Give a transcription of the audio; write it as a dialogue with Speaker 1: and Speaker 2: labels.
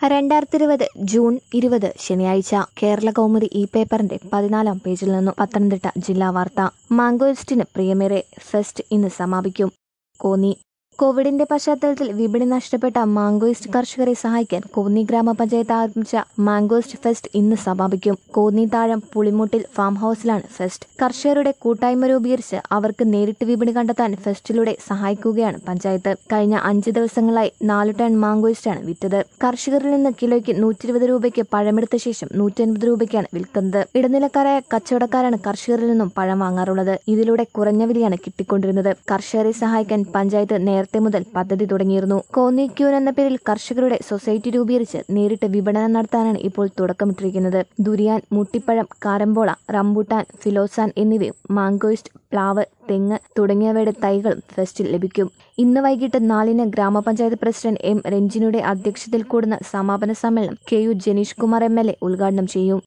Speaker 1: രണ്ടായിരത്തി ഇരുപത് ജൂൺ ഇരുപത് ശനിയാഴ്ച കേരള കൗമുദി ഈ പേപ്പറിന്റെ പതിനാലാം പേജിൽ നിന്നും പത്തനംതിട്ട ജില്ലാ വാർത്ത മാംഗോയിസ്റ്റിന് പ്രിയമേറെ ഫെസ്റ്റ് ഇന്ന് സമാപിക്കും കോന്നി കോവിഡിന്റെ പശ്ചാത്തലത്തിൽ വിപണി നഷ്ടപ്പെട്ട മാംഗോയിസ്റ്റ് കർഷകരെ സഹായിക്കാൻ കോന്നി ഗ്രാമപഞ്ചായത്ത് ആരംഭിച്ച മാംഗോയിസ്റ്റ് ഫെസ്റ്റ് ഇന്ന് സമാപിക്കും കോന്നി താഴം പുളിമുട്ടിൽ ഫാം ഹൌസിലാണ് ഫെസ്റ്റ് കർഷകരുടെ കൂട്ടായ്മ രൂപീകരിച്ച് അവർക്ക് നേരിട്ട് വിപണി കണ്ടെത്താൻ ഫെസ്റ്റിലൂടെ സഹായിക്കുകയാണ് പഞ്ചായത്ത് കഴിഞ്ഞ അഞ്ച് ദിവസങ്ങളായി നാല് ടൺ മാംഗോയിസ്റ്റാണ് വിറ്റത് കർഷകരിൽ നിന്ന് കിലോയ്ക്ക് നൂറ്റി ഇരുപത് രൂപയ്ക്ക് പഴമെടുത്ത ശേഷം നൂറ്റി അൻപത് രൂപയ്ക്കാണ് വിൽക്കുന്നത് ഇടനിലക്കാരായ കച്ചവടക്കാരാണ് കർഷകരിൽ നിന്നും പഴം വാങ്ങാറുള്ളത് ഇതിലൂടെ കുറഞ്ഞ വിലയാണ് കിട്ടിക്കൊണ്ടിരുന്നത് കർഷകരെ സഹായിക്കാൻ പഞ്ചായത്ത് നേരത്തെ മുതൽ പദ്ധതി തുടങ്ങിയിരുന്നു കോന്നി ക്യൂൻ എന്ന പേരിൽ കർഷകരുടെ സൊസൈറ്റി രൂപീകരിച്ച് നേരിട്ട് വിപണനം നടത്താനാണ് ഇപ്പോൾ തുടക്കമിട്ടിരിക്കുന്നത് ദുരിയാൻ മുട്ടിപ്പഴം കാരമ്പോള റംബൂട്ടാൻ ഫിലോസാൻ എന്നിവയും മാംഗോയിസ്റ്റ് പ്ലാവ് തെങ്ങ് തുടങ്ങിയവയുടെ തൈകളും ഫെസ്റ്റിൽ ലഭിക്കും ഇന്ന് വൈകിട്ട് നാലിന് ഗ്രാമപഞ്ചായത്ത് പ്രസിഡന്റ് എം രഞ്ജിനിയുടെ അധ്യക്ഷതയിൽ കൂടുന്ന സമാപന സമ്മേളനം K U Janeesh Kumar M L A ഉദ്ഘാടനം ചെയ്യും